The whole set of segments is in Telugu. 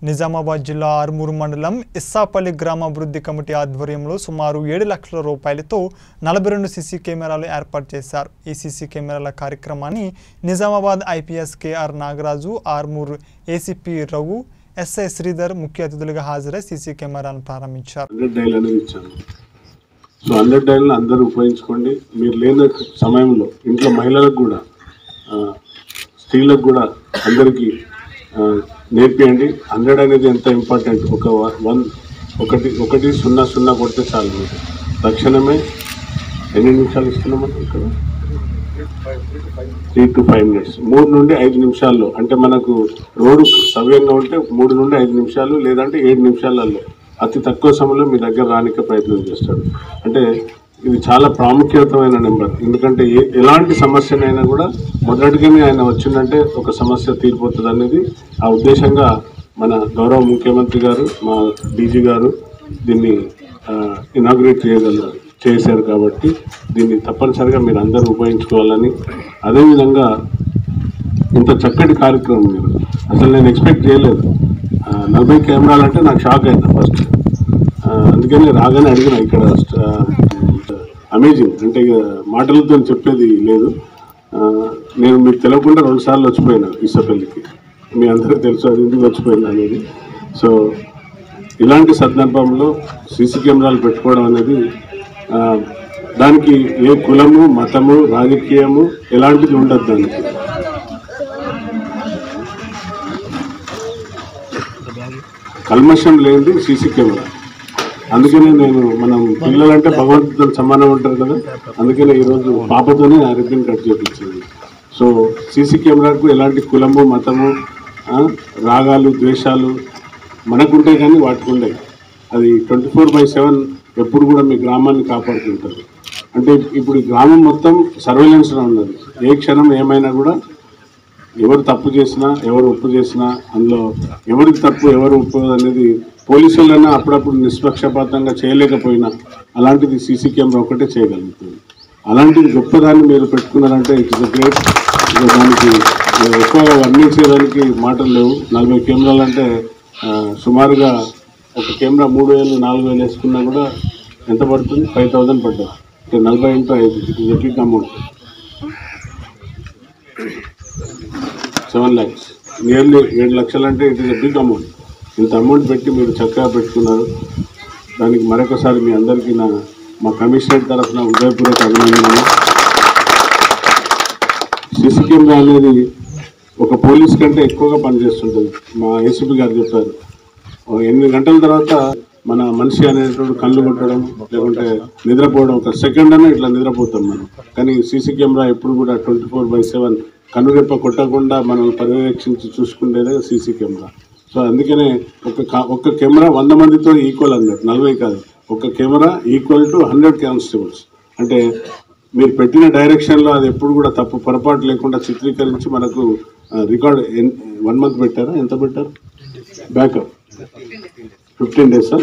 నిజామాబాద్ జిల్లా ఆర్మూరు మండలం ఇస్సాపల్లి గ్రామాభివృద్ధి కమిటీ ఆధ్వర్యంలో సుమారు ఏడు లక్షల రూపాయలతో నలభై రెండు సీసీ కెమెరాలు ఏర్పాటు చేశారు ఈ సీసీ కెమెరాల కార్యక్రమాన్ని Nizamabad IPS KR Nagaraju Armoor ACP Raghu SI Sridhar ముఖ్య అతిథులుగా హాజరై సీసీ కెమెరాను ప్రారంభించారు హండ్రెడ్ డైల్ అనేది ఇచ్చాను సో హండ్రెడ్ డైల్ని అందరూ ఉపయోగించుకోండి మీరు లేని సమయంలో ఇంట్లో మహిళలకు కూడా ఆ, స్త్రీలకు కూడా అందరికీ ఆ, నేర్పియండి హండ్రెడ్ అనేది ఎంత ఇంపార్టెంట్ ఒక వ- వన్ ఒకటి ఒకటి సున్నా సున్నా కొడితే చాలు మీకు తక్షణమే ఎన్ని నిమిషాలు ఇస్తున్నాం ఇక్కడ త్రీ టు ఫైవ్ మినిట్స్ మూడు నుండి ఐదు నిమిషాల్లో అంటే మనకు రోడ్డు సవ్యంగా ఉంటే మూడు నుండి ఐదు నిమిషాలు లేదంటే ఏడు నిమిషాలలో అతి తక్కువ సమయంలో మీ దగ్గర రానికే ప్రయత్నం చేస్తాడు అంటే ఇది చాలా ప్రాముఖ్యతమైన నెంబర్ ఎందుకంటే ఏ ఎలాంటి సమస్యనైనా కూడా మొదటిగానే ఆయన వచ్చిందంటే ఒక సమస్య తీరిపోతుంది అనేది ఆ ఉద్దేశంగా మన గౌరవ ముఖ్యమంత్రి గారు మా డీజీ గారు దీన్ని ఇనాగ్రేట్ చేయగలరు చేశారు కాబట్టి దీన్ని తప్పనిసరిగా మీరు అందరూ ఉపయోగించుకోవాలని అదేవిధంగా ఇంత చక్కటి కార్యక్రమం మీరు అసలు నేను ఎక్స్పెక్ట్ చేయలేదు ఆ, నలభై కెమెరాలు అంటే నాకు షాక్ అయింది ఫస్ట్ అందుకని రాగానే అడిగిన ఇక్కడ అమేజింగ్ అంటే ఇక మాటలతో చెప్పేది లేదు ఆ, నేను మీకు తెలియకుండా రెండు సార్లు వచ్చిపోయినా ఇసపల్లికి మీ అందరికీ తెలుసు అది ఎందుకు వచ్చిపోయింది అనేది సో ఇలాంటి సందర్భంలో సీసీ కెమెరాలు పెట్టుకోవడం అనేది ఆ, దానికి ఏ కులము మతము రాజకీయము ఎలాంటిది ఉండదు దానికి కల్మషం లేనిది సీసీ కెమెరా అందుకనే నేను మనం పిల్లలంటే భగవంతుతో సమానం ఉంటారు కదా అందుకనే ఈరోజు పాపతోనే ఆ రిబ్బన్ కట్ చేపించింది సో సీసీ కెమెరాకు ఎలాంటి కులము మతము ఆ, రాగాలు ద్వేషాలు మనకుంటాయి కానీ వాటికి ఉండవు అది ట్వంటీ ఫోర్ బై సెవెన్ ఎప్పుడు కూడా మీ గ్రామాన్ని కాపాడుతుంటుంది అంటే ఇప్పుడు ఈ గ్రామం మొత్తం సర్వేలెన్స్లో ఉన్నది ఏ క్షణం ఏమైనా కూడా ఎవరు తప్పు చేసినా ఎవరు ఉప్పు చేసినా అందులో ఎవరికి తప్పు ఎవరు ఉప్పు అనేది పోలీసులైనా అప్పుడప్పుడు నిష్పక్షపాతంగా చేయలేకపోయినా అలాంటిది సీసీ కెమెరా ఒకటే చేయగలుగుతుంది అలాంటిది గొప్పదాన్ని మీరు పెట్టుకున్నారంటే ఇట్స్ గ్రేట్ దానికి ఎక్కువగా వర్ణించేదానికి మాటలు లేవు నలభై కెమెరాలు అంటే ఆ, సుమారుగా ఒక కెమెరా మూడు వేలు నాలుగు వేలు వేసుకున్నా కూడా ఎంత పడుతుంది ఫైవ్ థౌజండ్ పడ్డది అంటే నలభై ఇంటూ ఐదు it is big amount seven lakhs nearly ఏడు లక్షలు అంటే ఇట్ ఇస్ బిగ్ అమౌంట్ ఇంత అమౌంట్ పెట్టి మీరు చక్కగా పెట్టుకున్నారు దానికి మరొకసారి మీ అందరికీ నా మా కమిషనర్ తరఫున హృదయపూర్వక అభినందనలు సీసీ కెమెరా అనేది ఒక పోలీస్ కంటే ఎక్కువగా పనిచేస్తుంటుంది మా ఏసీపీ గారు చెప్పారు ఓ ఎనిమిది గంటల తర్వాత మన మనిషి అనేటువంటి కళ్ళు కొట్టడం లేకుంటే నిద్రపోవడం ఒక సెకండ్ అనే ఇట్లా నిద్రపోతాం మనం కానీ సీసీ కెమెరా ఎప్పుడు కూడా ట్వంటీ ఫోర్ బై సెవెన్ కనురెప్ప కొట్టకుండా మనం పర్యవేక్షించి చూసుకునేదే సీసీ కెమెరా సో అందుకనే ఒక కా- ఒక కెమెరా వంద మందితో ఈక్వల్ అన్నట్టు నలభై కాదు ఒక camera equal to hundred constables అంటే మీరు పెట్టిన డైరెక్షన్లో అది ఎప్పుడు కూడా తప్పు పొరపాటు లేకుండా చిత్రీకరించి మనకు రికార్డ్ వన్ మంత్ పెట్టారా ఎంత పెట్టారు బ్యాకప్ ఫిఫ్టీన్ డేసా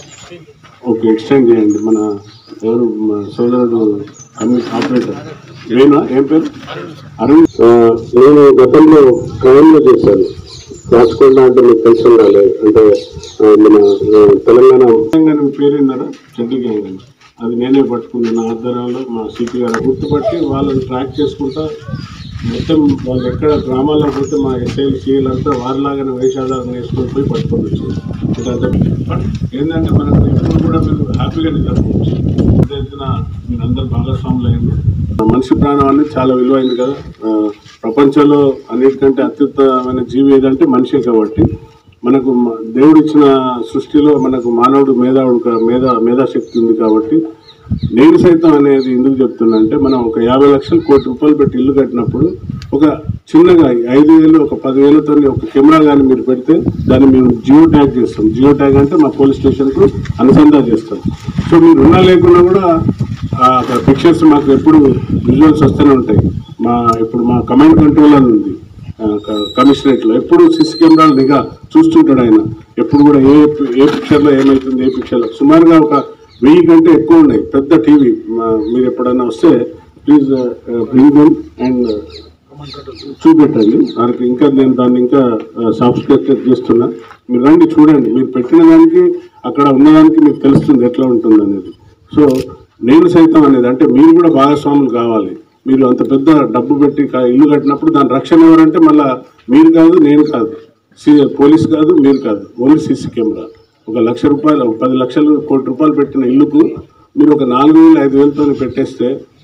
ఓకే ఎక్స్టెండ్ చేయండి మన ఎవరు మన సోదరుడు కమ్యూ ఆపరేటర్ వేణా ఏం పేరు అరుణ్ ఆ, నేను గతంలో క్రైమ్లో చేశాను రాచకొండ అంటే మీకు తెలిసి ఉండాలి అంటే ఆ, మన ఆ, తెలంగాణ తెలంగాణ పేరు విన్నారా చెడ్డి గ్యాంగ్ అని అది నేనే పట్టుకున్నాను నా ఆధ్వర్యంలో మా సిపి గారు గుర్తుపట్టి వాళ్ళని ట్రాక్ చేసుకుంటా మొత్తం వాళ్ళు ఎక్కడ గ్రామాల్లో పోతే మా ఎస్ఐలు సీఎల్ అంతా వారిలాగానే వేషాధారణ వేసుకొని పోయి పట్టుకొని వచ్చారు అంటే అంత బట్ ఏంటంటే మనకు ఎప్పుడు కూడా మీరు హ్యాపీగా నిద్రపోవచ్చు పెద్ద ఎత్తున మీరు అందరు భాగస్వాములు అయింది మనిషి ప్రాణం అనేది చాలా విలువైంది కదా ఆ, ప్రపంచంలో అన్నిటికంటే అత్యుత్తమైన జీవి ఏదంటే మనిషే కాబట్టి మనకు మ- దేవుడు ఇచ్చిన సృష్టిలో మనకు మానవుడు మేధావుడు కా- మేధా మేధాశక్తి ఉంది కాబట్టి నేను సైతం అనేది ఎందుకు చెప్తున్నా అంటే మనం ఒక యాభై లక్షలు కోటి రూపాయలు పెట్టి ఇల్లు కట్టినప్పుడు ఒక చిన్నగా ఐదు వేలు ఒక పదివేలతో ఒక కెమెరా కానీ మీరు పెడితే దాన్ని మేము జియో ట్యాగ్ చేస్తాం జియో ట్యాగ్ అంటే మా పోలీస్ స్టేషన్కు అనుసంధానం చేస్తాం సో మీరు ఉన్నా లేకున్నా కూడా ఆ పిక్చర్స్ మాకు ఎప్పుడు విజువల్స్ వస్తూనే ఉంటాయి మా ఇప్పుడు మా కమాండ్ కంట్రోల్ అని ఉంది కమిషనరేట్ లో ఎప్పుడు సిసి కెమెరాలు నిఘా చూస్తుంటాడు ఆయన ఎప్పుడు కూడా ఏ ఏ పిక్చర్ లో ఏమైతుంది ఏ పిక్చర్ లో సుమారుగా ఒక వెయ్యి కంటే ఎక్కువ ఉన్నాయి పెద్ద టీవీ మీరు ఎప్పుడైనా వస్తే ప్లీజ్ బ్రింగ్ దెమ్ అండ్ చూపెట్టండి దానికి ఇంకా నేను దాన్ని ఇంకా సబ్స్క్రైబ్ చేస్తున్నా మీరు రండి చూడండి మీరు పెట్టిన దానికి అక్కడ ఉన్నదానికి మీకు తెలుస్తుంది ఎట్లా ఉంటుంది అనేది సో నేను సైతం అనేది అంటే మీరు కూడా భాగస్వాములు కావాలి మీరు అంత పెద్ద డబ్బు పెట్టి కా- ఇల్లు కట్టినప్పుడు దాని రక్షణ ఎవరంటే మళ్ళా మీరు కాదు నేను కాదు సి- పోలీస్ కాదు మీరు కాదు ఓన్లీ సీసీ కెమెరా ఒక లక్ష రూపాయలు ఒక పది లక్షలు కోటి రూపాయలు పెట్టిన ఇల్లుకు మీరు ఒక నాలుగు వేలు ఐదు వేలతో పెట్టేస్తే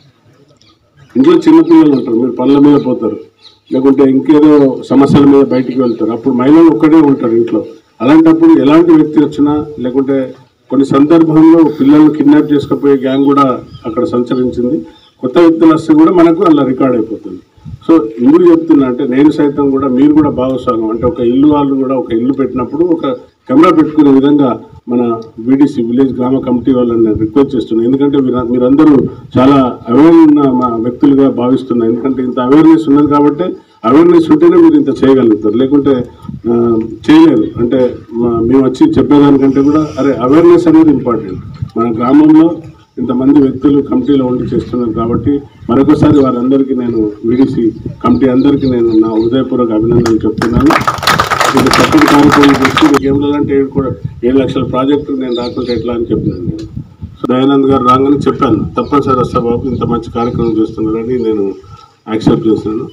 ఇంట్లో చిన్నపిల్లలు ఉంటారు మీరు పనుల మీద పోతారు లేకుంటే ఇంకేదో సమస్యల మీద బయటికి వెళ్తారు అప్పుడు మహిళలు ఒక్కడే ఉంటారు ఇంట్లో అలాంటప్పుడు ఎలాంటి వ్యక్తి వచ్చినా లేకుంటే కొన్ని సందర్భంలో పిల్లల్ని కిడ్నాప్ చేసుకుపోయే గ్యాంగ్ కూడా అక్కడ సంచరించింది కొత్త వ్యక్తులు వస్తే కూడా మనకు అలా రికార్డ్ అయిపోతుంది సో ఎందుకు చెప్తున్నా అంటే నేను సైతం కూడా మీరు కూడా భాగస్వామ్యం అంటే ఒక ఇల్లు వాళ్ళు కూడా ఒక ఇల్లు పెట్టినప్పుడు ఒక కెమెరా పెట్టుకునే విధంగా మన బీడీసీ విలేజ్ గ్రామ కమిటీ వాళ్ళని నేను రిక్వెస్ట్ చేస్తున్నాను ఎందుకంటే మీరు మీరందరూ చాలా అవేర్ ఉన్న మా వ్యక్తులుగా భావిస్తున్నా ఎందుకంటే ఇంత అవేర్నెస్ ఉన్నది కాబట్టి అవేర్నెస్ ఉంటేనే మీరు ఇంత చేయగలుగుతారు లేకుంటే ఆ, చేయలేరు అంటే మా- మేము వచ్చి చెప్పేదానికంటే కూడా అరే అవేర్నెస్ అనేది ఇంపార్టెంట్ మన గ్రామంలో ఇంతమంది వ్యక్తులు కమిటీలో ఉండి చేస్తున్నారు కాబట్టి మరొకసారి వారందరికీ నేను విడిసి కమిటీ అందరికీ నేను నా హృదయపూర్వక అభినందనలు చెప్తున్నాను ఇది చక్కటి కార్యక్రమం చేసి మీకు ఏం లేదంటే ఏడు కూడా ఏడు లక్షల ప్రాజెక్టు నేను రాకుంటే ఎట్లా అని చెప్పినాను నేను సో దయానంద్ గారు రాగానే చెప్పాను తప్పనిసరి వస్తా బాబు ఇంత మంచి కార్యక్రమం చేస్తున్నారని నేను యాక్సెప్ట్ చేశాను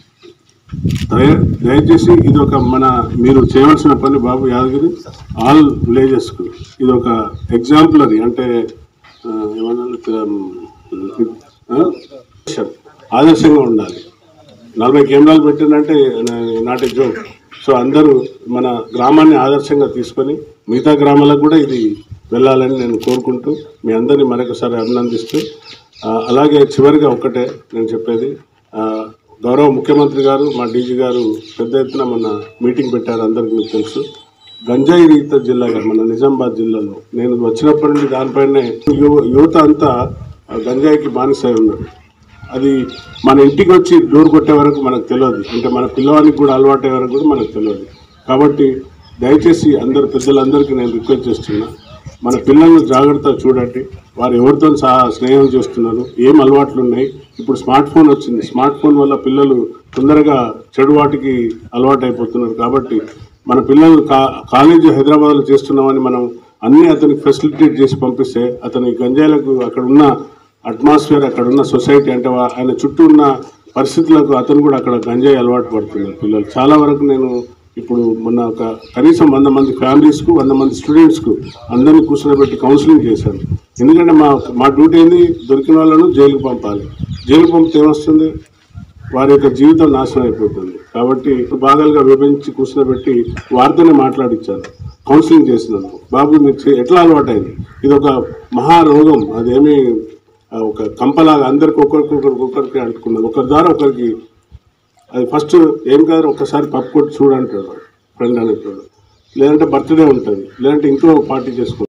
దయ దయచేసి ఇది ఒక మన మీరు చేయవలసిన పని బాబు యాదగిరి ఆల్ విలేజెస్కు ఇది ఒక ఎగ్జాంపులరీ అంటే ఆ, ఏమన్నా ఆ? ఆదర్శంగా ఉండాలి నలభై కెమెరాలు పెట్టిందంటే నాట్ ఏ జోక్ సో అందరూ మన గ్రామాన్ని ఆదర్శంగా తీసుకొని మిగతా గ్రామాలకు కూడా ఇది వెళ్ళాలని నేను కోరుకుంటూ మీ అందరినీ మరొకసారి అభినందిస్తూ ఆ, అలాగే చివరిగా ఒక్కటే నేను చెప్పేది ఆ, గౌరవ ముఖ్యమంత్రి గారు మా డీజీ గారు పెద్ద ఎత్తున మన మీటింగ్ పెట్టారు అందరికీ మీకు తెలుసు గంజాయి రహిత జిల్లాగా మన నిజామాబాద్ జిల్లాలో నేను వచ్చినప్పటి నుండి దానిపైనే యువ- యువత అంతా ఆ, గంజాయికి బానిసై ఉన్నారు అది మన ఇంటికి వచ్చి డోర్ కొట్టే వరకు మనకు తెలియదు అంటే మన పిల్లవానికి కూడా అలవాటే వరకు కూడా మనకు తెలియదు కాబట్టి దయచేసి అందరు పెద్దలందరికీ నేను రిక్వెస్ట్ చేస్తున్నా మన పిల్లల్ని జాగ్రత్తగా చూడండి వారు ఎవరితో సహా స్నేహం చేస్తున్నారు ఏం అలవాట్లు ఉన్నాయి ఇప్పుడు స్మార్ట్ ఫోన్ వచ్చింది స్మార్ట్ ఫోన్ వల్ల పిల్లలు తొందరగా చెడు వాటికి అలవాటు అయిపోతున్నారు కాబట్టి మన పిల్లలు కా కాలేజీ హైదరాబాద్లో చేస్తున్నామని మనం అన్ని అతనికి ఫెసిలిటేట్ చేసి పంపిస్తే అతని గంజాయిలకు అక్కడ ఉన్న అట్మాస్ఫియర్ అక్కడ ఉన్న సొసైటీ అంటే వా- ఆయన చుట్టూ ఉన్న పరిస్థితులకు అతను కూడా అక్కడ గంజాయి అలవాటు పడుతున్నారు పిల్లలు చాలా వరకు నేను ఇప్పుడు మొన్న ఒక కనీసం వంద మంది ఫ్యామిలీస్కు వంద మంది స్టూడెంట్స్కు అందరినీ కూర్చోబెట్టి కౌన్సిలింగ్ చేశాను ఎందుకంటే మా మా డ్యూటీ ఏంది దొరికిన వాళ్ళను జైలుకు పంపాలి జైలుకు పంపితే ఏమొస్తుంది వారి యొక్క జీవితం నాశనం అయిపోతుంది కాబట్టి భాగాలుగా విభజించి కూర్చోబెట్టి వారితోనే మాట్లాడించాను కౌన్సిలింగ్ చేసినాను బాబు మీరు చే- ఎట్లా అలవాటైంది ఇది ఒక మహారోగం అదేమీ ఆ, ఒక కంపలాగా అందరికి ఒకరికి ఒకరికి ఒకరికి అంటుకున్నది ఒకరి ద్వారా ఒకరికి అది ఫస్ట్ ఏం కాదు ఒక్కసారి పప్పు కొట్టి చూడంటాడు ఫ్రెండ్ అనేటాడు లేదంటే బర్త్డే ఉంటుంది లేదంటే ఇంకో పార్టీ చేసుకో